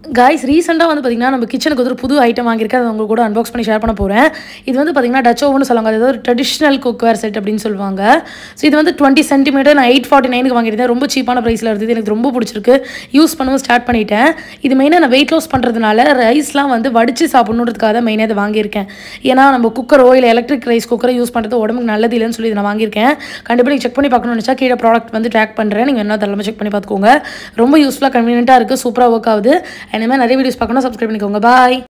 guys ரீசெண்டாக வந்து பார்த்தீங்கன்னா நம்ம கிச்சனுக்கு வந்து ஒரு புது ஐட்டம் வாங்கியிருக்கேன் அதை உங்களுக்கு கூட அன்பாக்ஸ் பண்ணி ஷேர் பண்ண போகிறேன் இது வந்து பார்த்தீங்கன்னா டச் ஓவன் சொல்லுவாங்க அது ஒரு ட்ரெடிஷ்னல் குக்வேர் செட் அப்படின்னு சொல்லுவாங்க ஸோ இது வந்து டுவெண்ட்டி சென்டிமீட்டர் நான் எயிட் ஃபார்ட்டி நைனுக்கு வாங்கியிருந்தேன் ரொம்ப சீப்பான ப்ரைஸில் இருந்தது எனக்கு ரொம்ப பிடிச்சிருக்கு யூஸ் பண்ணவும் ஸ்டார்ட் பண்ணிட்டேன் இது மெயினாக நான் வெயிட் லாஸ் பண்ணுறதுனால ரைஸ்லாம் வந்து வடித்து சாப்பிடணுன்றதுக்காக தான் மெயினாக இதை வாங்கியிருக்கேன் ஏன்னா நம்ம குக்கரோ இல்லை எலக்ட்ரிக் ரைஸ் குக்கரை யூஸ் பண்ணுறது உடம்புக்கு நல்லது இல்லைன்னு சொல்லி இதை நான் வாங்கியிருக்கேன் கண்டிப்பாக நீங்கள் செக் பண்ணி பார்க்கணும்னு நினச்சா கீழே ப்ராடக்ட் வந்து ட்ராக் பண்ணுறேன் நீங்கள் என்ன தரலாமல் செக் பண்ணி பார்த்துக்கோங்க ரொம்ப யூஸ்ஃபுல்லாக கன்வீனியன்ட்டாக இருக்குது சூப்பராக ஒர்க் ஆகுது இனிமேல் நிறைய வீடியோஸ் பார்க்கணும் சப்ஸ்கிரைப் பண்ணிக்கோங்க பாய்